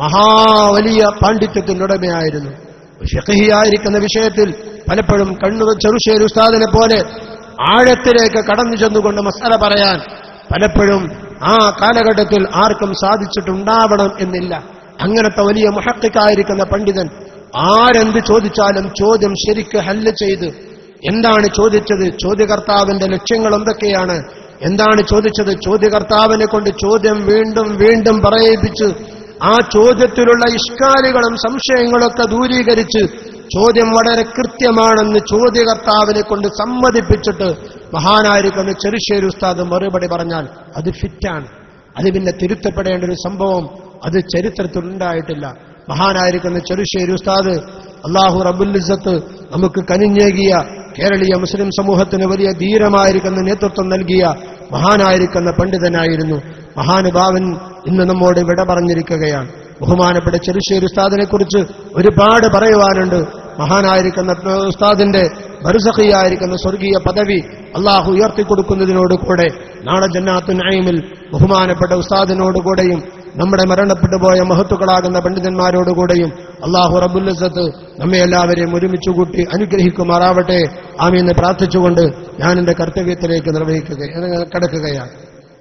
മഹാവലിയ പാണ്ഡിത്യത്തിനുടമയായിരുന്നു ഷെഖഹിയായിരിക്കുന്ന വിഷയത്തിൽ പലപ്പോഴും കണ്ണു ചെറുശ്ശേരി ഉസ്താദിനെ പോലെ ആഴത്തിലേക്ക് കടന്നു ചെന്നുകൊണ്ട് മസാല പറയാൻ പലപ്പോഴും ആ കാലഘട്ടത്തിൽ ആർക്കും സാധിച്ചിട്ടുണ്ടാവണം എന്നില്ല അങ്ങനത്തെ വലിയ മുഹക്കിക്കായിരിക്കുന്ന പണ്ഡിതൻ ആരെന്ത് ചോദിച്ചാലും ചോദ്യം ശരിക്ക് ഹല്ല് ചെയ്ത് എന്താണ് ചോദിച്ചത് ചോദ്യകർത്താവിന്റെ ലക്ഷ്യങ്ങൾ എന്തൊക്കെയാണ് എന്താണ് ചോദിച്ചത് ചോദ്യകർത്താവിനെ കൊണ്ട് ചോദ്യം വീണ്ടും വീണ്ടും പറയിപ്പിച്ച് ആ ചോദ്യത്തിലുള്ള ഇഷ്കാലുകളും സംശയങ്ങളൊക്കെ ദൂരീകരിച്ച് ചോദ്യം വളരെ കൃത്യമാണെന്ന് ചോദ്യകർത്താവിനെ കൊണ്ട് സമ്മതിപ്പിച്ചിട്ട് മഹാനായിരിക്കുന്ന ചെറുശ്ശേരി ഉസ്താദ് മറുപടി പറഞ്ഞാൽ അത് ഫിറ്റാണ് അത് പിന്നെ തിരുത്തപ്പെടേണ്ട ഒരു സംഭവം അത് ചരിത്രത്തിൽ ഉണ്ടായിട്ടില്ല മഹാനായിരിക്കുന്ന ചെറുശ്ശേരി ഉസ്താദ് അള്ളാഹു റബുല്ലിസത്ത് നമുക്ക് കനിഞ്ഞേകിയ കേരളീയ മുസ്ലിം സമൂഹത്തിന് വലിയ ധീരമായിരിക്കുന്ന നേതൃത്വം നൽകിയ മഹാനായിരിക്കുന്ന പണ്ഡിതനായിരുന്നു മഹാനുഭാവൻ ഇന്ന് നമ്മോട് വിട പറഞ്ഞിരിക്കുകയാണ് ബഹുമാനപ്പെട്ട ചെറുശ്ശേരി ഉസ്താദിനെ കുറിച്ച് ഒരുപാട് പറയുവാനുണ്ട് മഹാനായിരിക്കുന്ന ഉസ്താദിന്റെ ബരുസഖിയായിരിക്കുന്ന സ്വർഗീയ പദവി അള്ളാഹു ഉയർത്തിക്കൊടുക്കുന്നതിനോട് കൂടെ നാളെ ജന്നാത്തു നൈമിൽ ബഹുമാനപ്പെട്ട ഉസ്താദിനോടുകൂടെയും നമ്മുടെ മരണപ്പെട്ടു പോയ മഹത്തുക്കളാകുന്ന പണ്ഡിതന്മാരോടുകൂടെയും അള്ളാഹു റബുല്ലസത്ത് നമ്മെ എല്ലാവരെയും ഒരുമിച്ച് കൂട്ടി അനുഗ്രഹിക്കുമാറാവട്ടെ ആമീന്ന് പ്രാർത്ഥിച്ചുകൊണ്ട് ഞാൻ എന്റെ കർത്തവ്യത്തിലേക്ക് നിർവഹിക്കുക കിടക്കുകയാണ്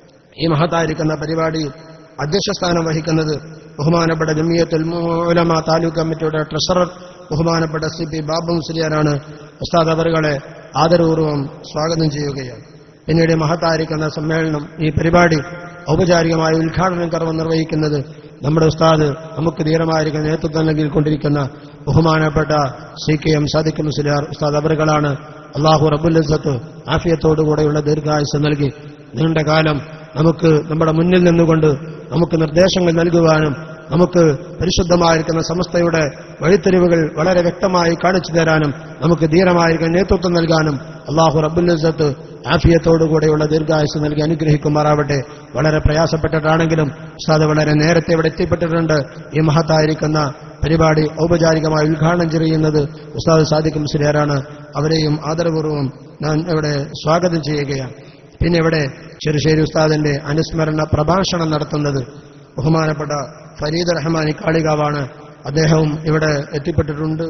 ഈ മഹത്തായിരിക്കുന്ന പരിപാടിയിൽ അധ്യക്ഷസ്ഥാനം വഹിക്കുന്നത് ബഹുമാനപ്പെട്ട ജമിയത്തുൽ ഉലമ താലൂക്ക് കമ്മിറ്റിയുടെ ട്രഷറർ ബഹുമാനപ്പെട്ട സി പി ബാബു മുസ്ലിയാരാണ് ഉസ്താദ് അവറുകളെ ആദരപൂർവ്വം സ്വാഗതം ചെയ്യുകയാണ് പിന്നീട് മഹത്തായിരിക്കുന്ന സമ്മേളനം ഈ പരിപാടി ഔപചാരികമായ ഉദ്ഘാടനം കർമ്മം നിർവഹിക്കുന്നത് നമ്മുടെ ഉസ്താദ് നമുക്ക് ധീരമായിരിക്കുന്ന നേതൃത്വം നൽകിക്കൊണ്ടിരിക്കുന്ന ബഹുമാനപ്പെട്ട C K M Sadiq Musliyar ഉസ്താദ് അവറുകളാണ് അള്ളാഹു റബുല്ലത്ത് ആഫിയത്തോടുകൂടെയുള്ള ദീർഘായുസ് നൽകി നീണ്ട കാലം നമുക്ക് നമ്മുടെ മുന്നിൽ നിന്നുകൊണ്ട് നമുക്ക് നിർദ്ദേശങ്ങൾ നൽകുവാനും നമുക്ക് പരിശുദ്ധമായിരിക്കുന്ന സംസ്ഥയുടെ വഴിത്തിരിവുകൾ വളരെ വ്യക്തമായി കാണിച്ചു തരാനും നമുക്ക് ധീരമായിരിക്കുന്ന നേതൃത്വം നൽകാനും അള്ളാഹു റബുല്ലത്ത് ആഫിയത്തോടുകൂടെയുള്ള ദീർഘായുസ് നൽകി അനുഗ്രഹിക്കുമാറാവട്ടെ വളരെ പ്രയാസപ്പെട്ടിട്ടാണെങ്കിലും ഉസ്താദ് വളരെ നേരത്തെ ഇവിടെ എത്തിപ്പെട്ടിട്ടുണ്ട് ഈ മഹത്തായിരിക്കുന്ന പരിപാടി ഔപചാരികമായി ഉദ്ഘാടനം ചെയ്യുന്നത് ഉസ്താദ് സാദിഖ് മുസ്ലിയാരാണ് അവരെയും ആദരപൂർവ്വം ഞാൻ ഇവിടെ സ്വാഗതം ചെയ്യുകയാണ് പിന്നെ ഇവിടെ ചെറുശ്ശേരി ഉസ്താദിന്റെ അനുസ്മരണ പ്രഭാഷണം നടത്തുന്നത് ബഹുമാനപ്പെട്ട ഫരീദ് റഹ്മാൻ കാളികാവാണ് അദ്ദേഹവും ഇവിടെ എത്തിപ്പെട്ടിട്ടുണ്ട്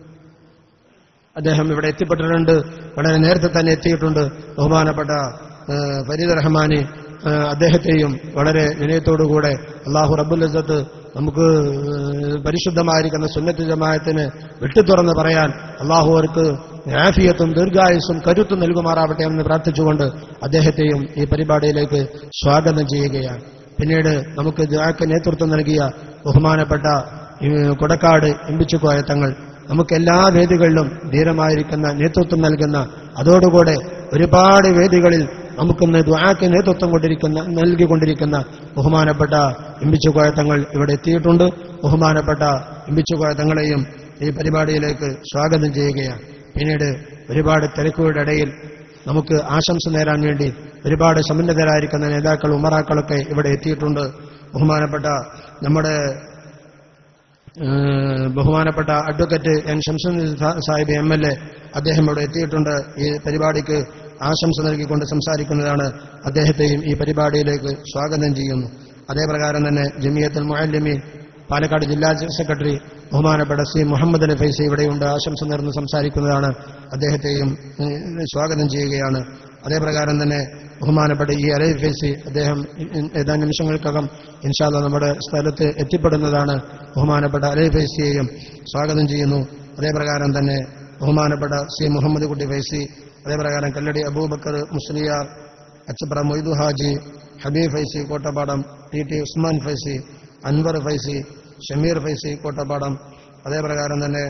അദ്ദേഹം ഇവിടെ എത്തിപ്പെട്ടിട്ടുണ്ട് വളരെ നേരത്തെ തന്നെ എത്തിയിട്ടുണ്ട് ബഹുമാനപ്പെട്ട ആ, ഫരീദ് റഹ്മാനെ ആ, അദ്ദേഹത്തെയും വളരെ വിനയത്തോടുകൂടെ അള്ളാഹു റബ്ബുൽ അസത്ത് നമുക്ക് ആ, പരിശുദ്ധമായിരിക്കുന്ന സുന്നത്ത് ജമായത്തിന് വിട്ടുതുറന്ന് പറയാൻ അള്ളാഹു അവർക്ക് ആഫിയത്തും ദീർഘായുസും കരുത്തും നൽകുമാറാവട്ടെ എന്ന് പ്രാർത്ഥിച്ചുകൊണ്ട് അദ്ദേഹത്തെയും ഈ പരിപാടിയിലേക്ക് സ്വാഗതം ചെയ്യുകയാണ് പിന്നീട് നമുക്ക് ദുആക്ക് നേതൃത്വം നൽകിയ ബഹുമാനപ്പെട്ട ഈ കൊടക്കാട് എമ്പിച്ചുകോയ തങ്ങൾ നമുക്ക് എല്ലാ വേദികളിലും ധീരമായിരിക്കുന്ന നേതൃത്വം നൽകുന്ന അതോടുകൂടെ ഒരുപാട് വേദികളിൽ നമുക്കിന്ന് ദ്വാക്ക് നേതൃത്വം കൊണ്ടിരിക്കുന്ന നൽകിക്കൊണ്ടിരിക്കുന്ന ബഹുമാനപ്പെട്ട എമ്പിച്ചുകോയ തങ്ങൾ ഇവിടെ എത്തിയിട്ടുണ്ട് ബഹുമാനപ്പെട്ട എമ്പിച്ചുകോയ തങ്ങളെയും ഈ പരിപാടിയിലേക്ക് സ്വാഗതം ചെയ്യുകയാണ് പിന്നീട് ഒരുപാട് തിരക്കുകളുടെ ഇടയിൽ നമുക്ക് ആശംസ നേരാൻ വേണ്ടി ഒരുപാട് സമുന്നതരായിരിക്കുന്ന നേതാക്കൾ ഉമറാക്കളൊക്കെ ഇവിടെ എത്തിയിട്ടുണ്ട് ബഹുമാനപ്പെട്ട നമ്മുടെ ഏഹ് ബഹുമാനപ്പെട്ട അഡ്വക്കേറ്റ് എൻ ഷംസുദ്ദീൻ സാ- സാഹിബ് എം എൽ എ അദ്ദേഹം ഇവിടെ എത്തിയിട്ടുണ്ട് ഈ പരിപാടിക്ക് ആശംസ നൽകിക്കൊണ്ട് സംസാരിക്കുന്നതാണ് അദ്ദേഹത്തെയും ഈ പരിപാടിയിലേക്ക് സ്വാഗതം ചെയ്യുന്നു അതേപ്രകാരം തന്നെ ജമിയത്തുൽ മുഅല്ലിമീൻ പാലക്കാട് ജില്ലാ സെക്രട്ടറി ബഹുമാനപ്പെട്ട സി മുഹമ്മദ് അലി ഫൈസി ഇവിടെയുണ്ട് ആശംസ നേർന്ന് സംസാരിക്കുന്നതാണ് അദ്ദേഹത്തെയും ഏഹ്, സ്വാഗതം ചെയ്യുകയാണ് അതേപ്രകാരം തന്നെ ബഹുമാനപ്പെട്ട ഈ അലൈ ഫൈസി അദ്ദേഹം ഏതാനും നിമിഷങ്ങൾക്കകം ഇൻഷാല്ല നമ്മുടെ സ്ഥലത്ത് എത്തിപ്പെടുന്നതാണ് ബഹുമാനപ്പെട്ട അലൈ ഫൈസിയെയും സ്വാഗതം ചെയ്യുന്നു അതേപ്രകാരം തന്നെ ബഹുമാനപ്പെട്ട സി മുഹമ്മദ് കുട്ടി ഫൈസി അതേപ്രകാരം കല്ലടി അബൂബക്കർ മുസ്ലിയാർ അച്ചപ്ര മൊയ്തു ഹാജി ഹബീബ് ഫൈസി കോട്ടപ്പാടം ടി ടി ഉസ്മാൻ ഫൈസി അൻവർ ഫൈസി ഷമീർ ഫൈസി കോട്ടപ്പാടം അതേപ്രകാരം തന്നെ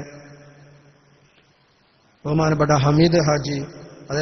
ബഹുമാനപ്പെട്ട ഹമീദ് ഹാജി അതേ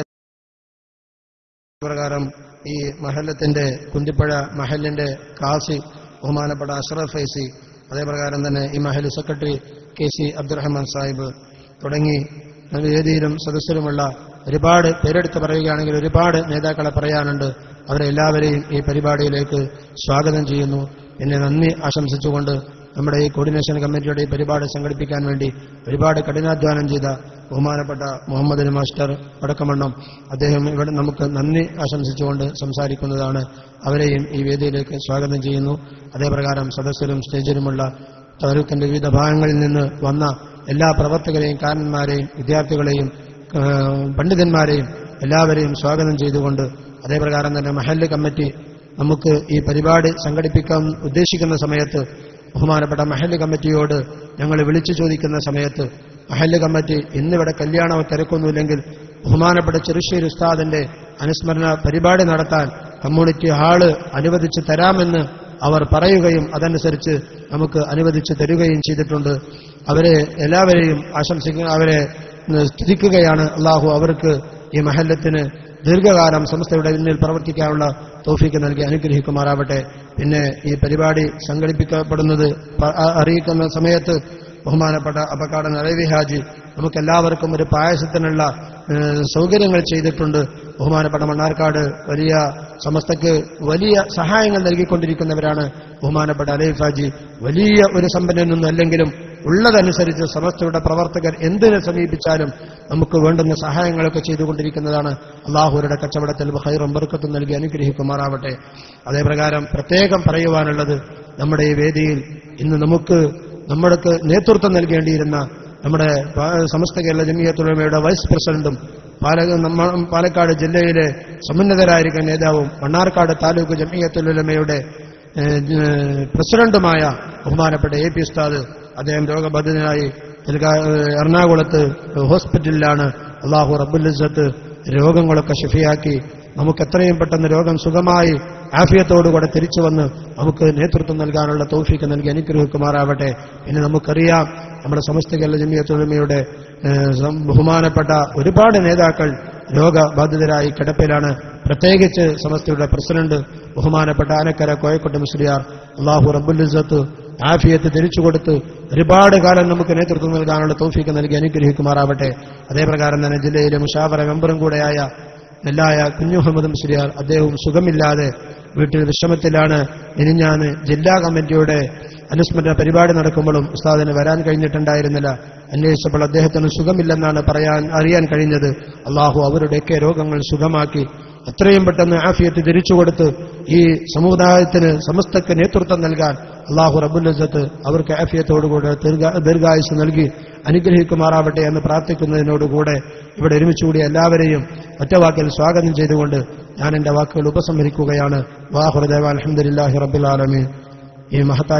പ്രകാരം ഈ മഹല്ലത്തിന്റെ കുന്തിപ്പുഴ മഹലിന്റെ കാസി ബഹുമാനപ്പെട്ട അഷ്റഫ് ഫൈസി അതേപ്രകാരം തന്നെ ഈ മഹൽ secretary K C Abdurahman Sahib തുടങ്ങി വേദിയിലും സദസ്സിലുമുള്ള ഒരുപാട് പേരെടുത്ത് പറയുകയാണെങ്കിൽ ഒരുപാട് നേതാക്കളെ പറയാനുണ്ട് അവരെ എല്ലാവരെയും ഈ പരിപാടിയിലേക്ക് സ്വാഗതം ചെയ്യുന്നു പിന്നെ നന്ദി ആശംസിച്ചുകൊണ്ട് നമ്മുടെ ഈ കോർഡിനേഷൻ കമ്മിറ്റിയുടെ ഈ പരിപാടി സംഘടിപ്പിക്കാൻ വേണ്ടി ഒരുപാട് കഠിനാധ്വാനം ചെയ്ത ബഹുമാനപ്പെട്ട മുഹമ്മദ് അലി മാസ്റ്റർ വടക്കമണ്ണം അദ്ദേഹം ഇവിടെ നമുക്ക് നന്ദി ആശംസിച്ചുകൊണ്ട് സംസാരിക്കുന്നതാണ് അവരെയും ഈ വേദിയിലേക്ക് സ്വാഗതം ചെയ്യുന്നു അതേപ്രകാരം സദസ്സിലും സ്റ്റേജിലുമുള്ള താലൂക്കിന്റെ വിവിധ ഭാഗങ്ങളിൽ നിന്ന് വന്ന എല്ലാ പ്രവർത്തകരെയും കാരന്മാരെയും വിദ്യാർത്ഥികളെയും ആ, പണ്ഡിതന്മാരെയും എല്ലാവരെയും സ്വാഗതം ചെയ്തുകൊണ്ട് അതേപ്രകാരം തന്നെ മഹല്ല് കമ്മിറ്റി നമുക്ക് ഈ പരിപാടി സംഘടിപ്പിക്കാൻ ഉദ്ദേശിക്കുന്ന സമയത്ത് ബഹുമാനപ്പെട്ട മഹല്ല് കമ്മിറ്റിയോട് ഞങ്ങൾ വിളിച്ചു ചോദിക്കുന്ന സമയത്ത് മഹല്ല് കമ്മിറ്റി ഇന്നിവിടെ കല്യാണമോ തിരക്കൊന്നുമില്ലെങ്കിൽ ബഹുമാനപ്പെട്ട ചെറുശ്ശേരി ഉസ്താദിന്റെ അനുസ്മരണ പരിപാടി നടത്താൻ കമ്മ്യൂണിറ്റി ഹാള് അനുവദിച്ചു തരാമെന്ന് അവർ പറയുകയും അതനുസരിച്ച് നമുക്ക് അനുവദിച്ചു തരികയും ചെയ്തിട്ടുണ്ട് അവരെ എല്ലാവരെയും ആശംസിക്കുക അവരെ സ്തുതിക്കുകയാണ് അള്ളാഹു അവർക്ക് ഈ മഹല്ലത്തിന് ദീർഘകാലം സംസ്ഥയുടെ പിന്നിൽ പ്രവർത്തിക്കാനുള്ള തോഫിക്ക് നൽകി അനുഗ്രഹിക്കുമാറാവട്ടെ പിന്നെ ഈ പരിപാടി സംഘടിപ്പിക്കപ്പെടുന്നത് പ- അ- അറിയിക്കുന്ന സമയത്ത് ബഹുമാനപ്പെട്ട അപകാടൻ അലവി ഹാജി നമുക്കെല്ലാവർക്കും ഒരു പായസത്തിനുള്ള ഏഹ്, സൗകര്യങ്ങൾ ചെയ്തിട്ടുണ്ട് ബഹുമാനപ്പെട്ട മണ്ണാർക്കാട് വലിയ സമസ്തക്ക് വലിയ സഹായങ്ങൾ നൽകിക്കൊണ്ടിരിക്കുന്നവരാണ് ബഹുമാനപ്പെട്ട അലൈഫ് ഹാജി വലിയ ഒരു സമ്പന്നനൊന്നും അല്ലെങ്കിലും ഉള്ളതനുസരിച്ച് സമസ്തയുടെ പ്രവർത്തകർ എന്തിനെ സമീപിച്ചാലും നമുക്ക് വേണ്ടുന്ന സഹായങ്ങളൊക്കെ ചെയ്തുകൊണ്ടിരിക്കുന്നതാണ് അള്ളാഹുരുടെ കച്ചവടത്തിൽ ഹൈറും ബർക്കത്തും നൽകി അനുഗ്രഹിക്കുമാറാവട്ടെ അതേപ്രകാരം പ്രത്യേകം പറയുവാനുള്ളത് നമ്മുടെ ഈ വേദിയിൽ ഇന്ന് നമുക്ക് നമ്മൾക്ക് നേതൃത്വം നൽകേണ്ടിയിരുന്ന നമ്മുടെ പാ- സമസ്ത കേരള ജമിയത്തുലമയുടെ വൈസ് പ്രസിഡന്റും പാല- നമ്മ- പാലക്കാട് ജില്ലയിലെ സമുന്നതരായിരിക്കുന്ന നേതാവും മണ്ണാർക്കാട് താലൂക്ക് ജമിയത്തുലമയുടെ ഏഹ്, ഏഹ്, പ്രസിഡന്റുമായ ബഹുമാനപ്പെട്ട എ പി ഉസ്താദ് അദ്ദേഹം രോഗബാധിതനായി തിരുകാ- ഏഹ്, എറണാകുളത്ത് ഹോസ്പിറ്റലിലാണ് അള്ളാഹു റബ്ബുലിസത്ത് രോഗങ്ങളൊക്കെ ഷഫിയാക്കി നമുക്ക് എത്രയും പെട്ടെന്ന് രോഗം സുഖമായി ആഫിയത്തോടുകൂടെ തിരിച്ചു വന്ന് നമുക്ക് നേതൃത്വം നൽകാനുള്ള തൗഫീക്ക് നൽകി അനുഗ്രഹിക്കുമാറാവട്ടെ പിന്നെ നമുക്കറിയാം നമ്മുടെ സമസ്ത കേരള ജമിയത്തുലമയുടെ ബഹുമാനപ്പെട്ട ഒരുപാട് നേതാക്കൾ രോഗബാധിതരായി കിടപ്പിലാണ് പ്രത്യേകിച്ച് സമസ്തയുടെ പ്രസിഡന്റ് ബഹുമാനപ്പെട്ട ആനക്കര കോയക്കോട്ട് മുസ്ലിയാർ അള്ളാഹു റബ്ബുലിസത്ത് ആഫിയത്ത് തിരിച്ചു കൊടുത്ത് ഒരുപാട് കാലം നമുക്ക് നേതൃത്വം നൽകാനുള്ള തൗഫീക്ക് നൽകി അനുഗ്രഹിക്കുമാറാവട്ടെ അതേപ്രകാരം തന്നെ ജില്ലയിലെ മുഷാവറ മെമ്പറും കൂടെയായ നെല്ലായ കുഞ്ഞു മുഹമ്മദ് മുസ്ലിയാർ അദ്ദേഹവും സുഖമില്ലാതെ വീട്ടിൽ വിശ്രമത്തിലാണ് ഇനിഞ്ഞാന് ജില്ലാ കമ്മിറ്റിയുടെ അനുസ്മരണ പരിപാടി നടക്കുമ്പോഴും ഉസ്താദിന് വരാൻ കഴിഞ്ഞിട്ടുണ്ടായിരുന്നില്ല അന്വേഷിച്ചപ്പോൾ അദ്ദേഹത്തിന് സുഖമില്ലെന്നാണ് പറയാൻ അറിയാൻ കഴിഞ്ഞത് അള്ളാഹു അവരുടെയൊക്കെ രോഗങ്ങൾ സുഖമാക്കി എത്രയും പെട്ടെന്ന് ആഫിയത്ത് തിരിച്ചു കൊടുത്ത് ഈ സമുദായത്തിന് സമസ്തക്ക് നേതൃത്വം നൽകാൻ അള്ളാഹു റബുല്ലത്ത് അവർക്ക് ആഫിയത്തോടുകൂടെ ദീർഘ- ദീർഘായുസ് നൽകി അനുഗ്രഹിക്കുമാറാവട്ടെ എന്ന് പ്രാർത്ഥിക്കുന്നതിനോടുകൂടെ ഇവിടെ ഒരുമിച്ചുകൂടി എല്ലാവരെയും ഒറ്റവാക്കിൽ സ്വാഗതം ചെയ്തുകൊണ്ട് ഞാൻ എന്റെ വാക്കുകൾ ഉപസംഹരിക്കുകയാണ് വാഹുറദേവ അലഹദില്ലാഹി റബ്ബുൽ ആലമീൻ ഈ മഹത്തായ